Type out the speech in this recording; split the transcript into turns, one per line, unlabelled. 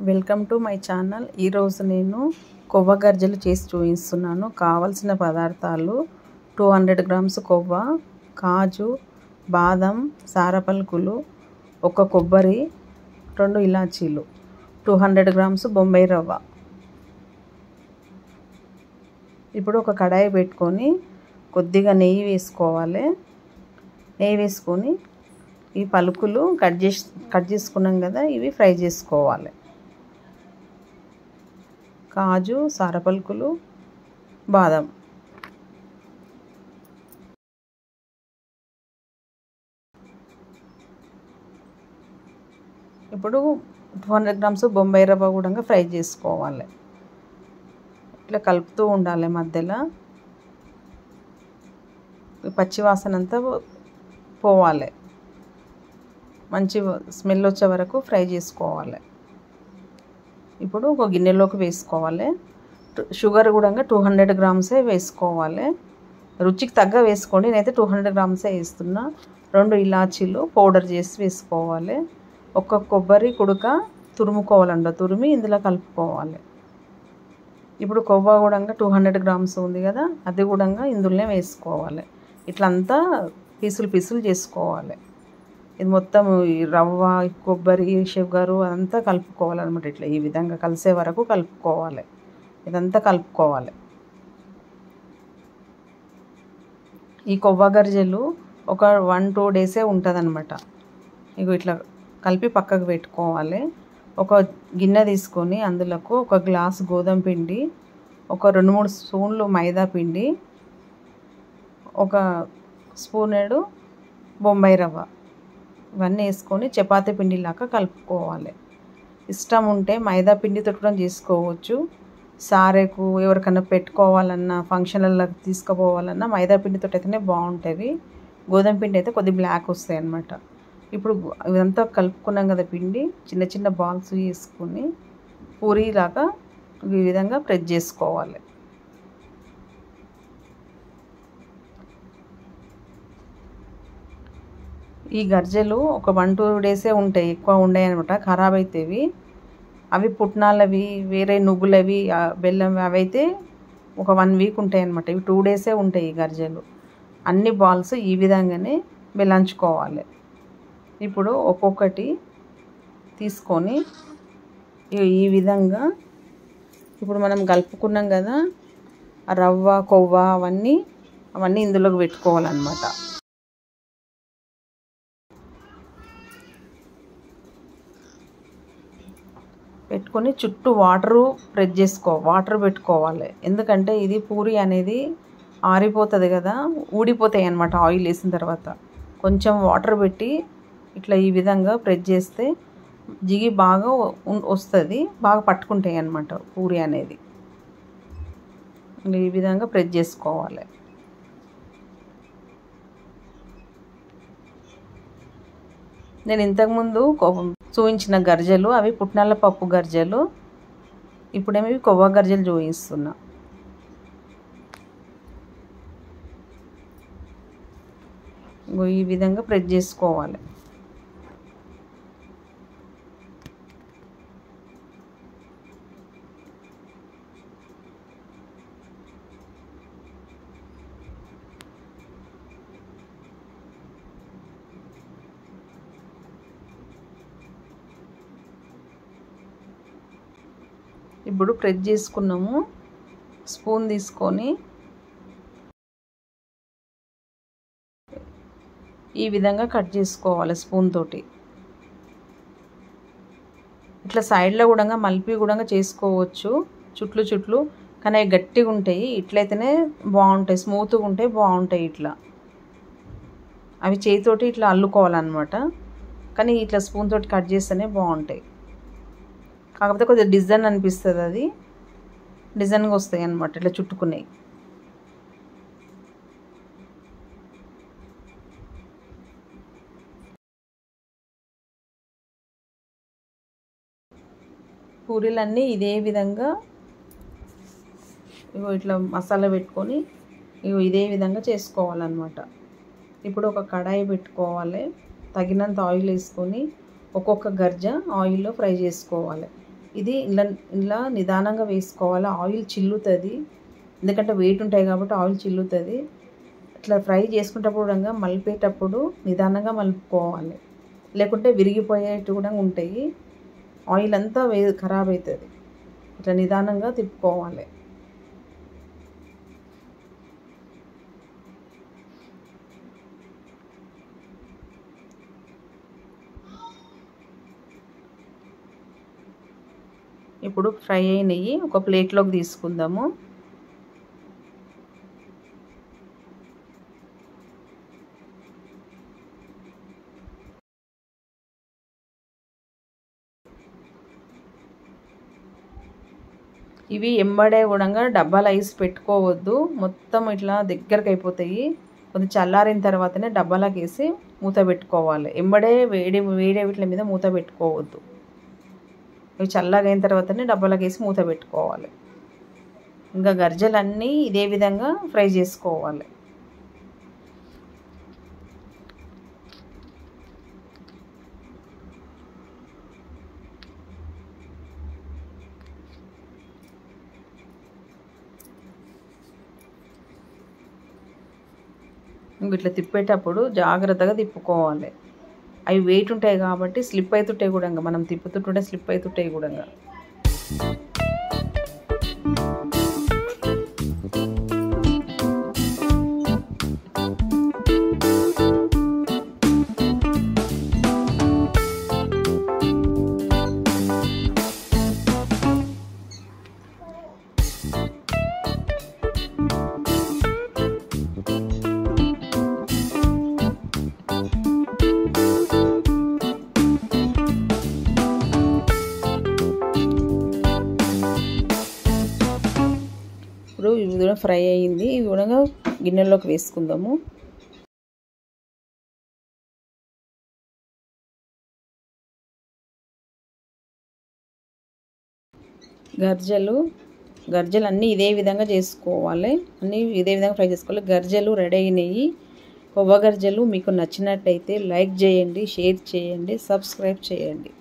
welcome to my channel ఈరోజు నేను కొవ్వ గర్జలు చేసి చూపిస్తున్నాను కావలసిన పదార్థాలు టూ హండ్రెడ్ గ్రామ్స్ కొవ్వ కాజు బాదం సారపలుకులు ఒక కొబ్బరి రెండు ఇలాచీలు టూ హండ్రెడ్ గ్రామ్స్ బొంబాయి రవ్వ ఇప్పుడు ఒక కడాయి పెట్టుకొని కొద్దిగా నెయ్యి వేసుకోవాలి నెయ్యి వేసుకొని ఈ పలుకులు కట్ చేసి కట్ చేసుకున్నాం కదా ఇవి ఫ్రై చేసుకోవాలి కాజు సారపలుకులు బాదం ఇప్పుడు టూ హండ్రెడ్ గ్రామ్స్ బొంబాయి రవ్వ కూడా ఫ్రై చేసుకోవాలి ఇట్లా కలుపుతూ ఉండాలి మధ్యలో పచ్చివాసన అంతా పోవాలి మంచి స్మెల్ వచ్చే వరకు ఫ్రై చేసుకోవాలి ఇప్పుడు ఒక గిన్నెలోకి వేసుకోవాలి షుగర్ కూడా టూ హండ్రెడ్ గ్రామ్సే వేసుకోవాలి రుచికి తగ్గ వేసుకోండి నేనైతే టూ హండ్రెడ్ గ్రామ్సే వేస్తున్నా రెండు ఇలాచీలు పౌడర్ చేసి వేసుకోవాలి ఒక కొబ్బరి కుడుక తురుముకోవాలంట తురిమి ఇందులో కలుపుకోవాలి ఇప్పుడు కొవ్వ కూడా టూ హండ్రెడ్ గ్రామ్స్ ఉంది కదా అది కూడా ఇందులోనే వేసుకోవాలి ఇట్లా అంతా పీసులు పీసులు చేసుకోవాలి ఇది మొత్తం ఈ రవ్వ కొబ్బరి షుగరు అదంతా కలుపుకోవాలన్నమాట ఇట్లా ఈ విధంగా కలిసే వరకు కలుపుకోవాలి ఇదంతా కలుపుకోవాలి ఈ కొవ్వ గర్జలు ఒక వన్ టూ డేసే ఉంటుందన్నమాట ఇగో ఇట్లా కలిపి పక్కకు పెట్టుకోవాలి ఒక గిన్నె తీసుకొని అందులోకి ఒక గ్లాస్ గోధుమ పిండి ఒక రెండు మూడు స్పూన్లు మైదా పిండి ఒక స్పూనేడు బొంబాయి రవ్వ ఇవన్నీ వేసుకొని చపాతీ పిండిలాగా కలుపుకోవాలి ఇష్టం ఉంటే మైదా పిండితో కూడా చేసుకోవచ్చు సారెకు ఎవరికైనా పెట్టుకోవాలన్నా ఫంక్షన్లలో తీసుకుపోవాలన్నా మైదా పిండితో అయితేనే బాగుంటుంది గోధుమ పిండి అయితే కొద్ది బ్లాక్ వస్తాయి అన్నమాట ఇప్పుడు ఇదంతా కలుపుకున్నాం కదా పిండి చిన్న చిన్న బాల్స్ వేసుకొని పూరీలాగా ఈ విధంగా ప్రెస్ చేసుకోవాలి ఈ గర్జలు ఒక వన్ టూ డేసే ఉంటాయి ఎక్కువ ఉండవు అనమాట ఖరాబ్ అవుతాయి అవి పుట్నాలవి వేరే నువ్వులవి బెల్లం అవి అయితే ఒక వన్ వీక్ ఉంటాయి అనమాట ఇవి టూ డేసే ఉంటాయి ఈ గర్జలు అన్ని బాల్స్ ఈ విధంగానే బెల్లంచుకోవాలి ఇప్పుడు ఒక్కొక్కటి తీసుకొని ఈ విధంగా ఇప్పుడు మనం కలుపుకున్నాం కదా రవ్వ కొవ్వ అవన్నీ అవన్నీ ఇందులోకి పెట్టుకోవాలన్నమాట పెట్టుకొని చుట్టూ వాటరు ప్రెస్ చేసుకో వాటర్ పెట్టుకోవాలి ఎందుకంటే ఇది పూరి అనేది ఆరిపోతుంది కదా ఊడిపోతాయి అన్నమాట ఆయిల్ వేసిన తర్వాత కొంచెం వాటర్ పెట్టి ఇట్లా ఈ విధంగా ప్రెస్ చేస్తే జిగి బాగా వస్తుంది బాగా పట్టుకుంటాయి అన్నమాట పూరి అనేది ఈ విధంగా ప్రెస్ చేసుకోవాలి నేను ఇంతకుముందు చూపించిన గర్జలు అవి పుట్నాల పప్పు గర్జలు ఇప్పుడేమో ఇవి కొవ్వ గర్జలు చూపిస్తున్నా ఈ విధంగా ప్రెస్ చేసుకోవాలి ఇప్పుడు ప్రెస్ చేసుకున్నాము స్పూన్ తీసుకొని ఈ విధంగా కట్ చేసుకోవాలి స్పూన్ తోటి ఇట్లా సైడ్లో కూడా మలిపి కూడా చేసుకోవచ్చు చుట్లు చుట్లు కానీ అవి గట్టిగా ఉంటాయి ఇట్లయితేనే బాగుంటాయి స్మూత్గా ఉంటాయి బాగుంటాయి ఇట్లా అవి చేతితోటి ఇట్లా అల్లుకోవాలన్నమాట కానీ ఇట్లా స్పూన్ తోటి కట్ చేస్తేనే బాగుంటాయి కాకపోతే కొద్దిగా డిజైన్ అనిపిస్తుంది అది డిజైన్గా వస్తాయి అన్నమాట ఇట్లా చుట్టుకునేవి పూరీలన్నీ ఇదే విధంగా ఇగో ఇట్లా మసాలా పెట్టుకొని ఇగో ఇదే విధంగా చేసుకోవాలన్నమాట ఇప్పుడు ఒక కడాయి పెట్టుకోవాలి తగినంత ఆయిల్ వేసుకొని ఒక్కొక్క గర్జ ఆయిల్లో ఫ్రై చేసుకోవాలి ఇది ఇలా ఇలా నిదానంగా వేసుకోవాలి ఆయిల్ చిల్లుతుంది ఎందుకంటే వెయిట్ ఉంటాయి కాబట్టి ఆయిల్ చిల్లుతుంది ఇట్లా ఫ్రై చేసుకునేటప్పుడు కూడా మలిపేటప్పుడు నిదానంగా మలుపుకోవాలి లేకుంటే విరిగిపోయేట్టు కూడా ఉంటాయి ఆయిల్ అంతా వే ఖరాబ్ అవుతుంది ఇట్లా నిదానంగా తిప్పుకోవాలి ఇప్పుడు ఫ్రై అయినవి ఒక ప్లేట్లోకి తీసుకుందాము ఇవి ఎంబడే కూడా డబ్బాలు ఐస్ పెట్టుకోవద్దు మొత్తం ఇట్లా దగ్గరకు అయిపోతాయి కొంచెం చల్లారిన తర్వాతనే డబ్బాలకు వేసి మూత పెట్టుకోవాలి ఎంబడే వేడి వేడి వీటి మీద మూత పెట్టుకోవద్దు ఇవి చల్లగా అయిన తర్వాతనే డబ్బాలకు వేసి మూత పెట్టుకోవాలి ఇంకా గర్జలన్నీ ఇదే విధంగా ఫ్రై చేసుకోవాలి ఇట్లా తిప్పేటప్పుడు జాగ్రత్తగా తిప్పుకోవాలి అవి వెయిట్ ఉంటాయి కాబట్టి స్లిప్ అవుతుంటాయి కూడా మనం తిప్పుతుంటుంటే స్లిప్ అవుతుంటాయి కూడా ఇప్పుడు ఇవి కూడా ఫ్రై అయ్యింది ఇవి కూడా గిన్నెలోకి వేసుకుందాము గర్జలు గర్జలు అన్నీ ఇదే విధంగా చేసుకోవాలి అన్నీ ఇదే విధంగా ఫ్రై చేసుకోవాలి గర్జలు రెడీ అయినాయి కొవ్వ గర్జలు మీకు నచ్చినట్టయితే లైక్ చేయండి షేర్ చేయండి సబ్స్క్రైబ్ చేయండి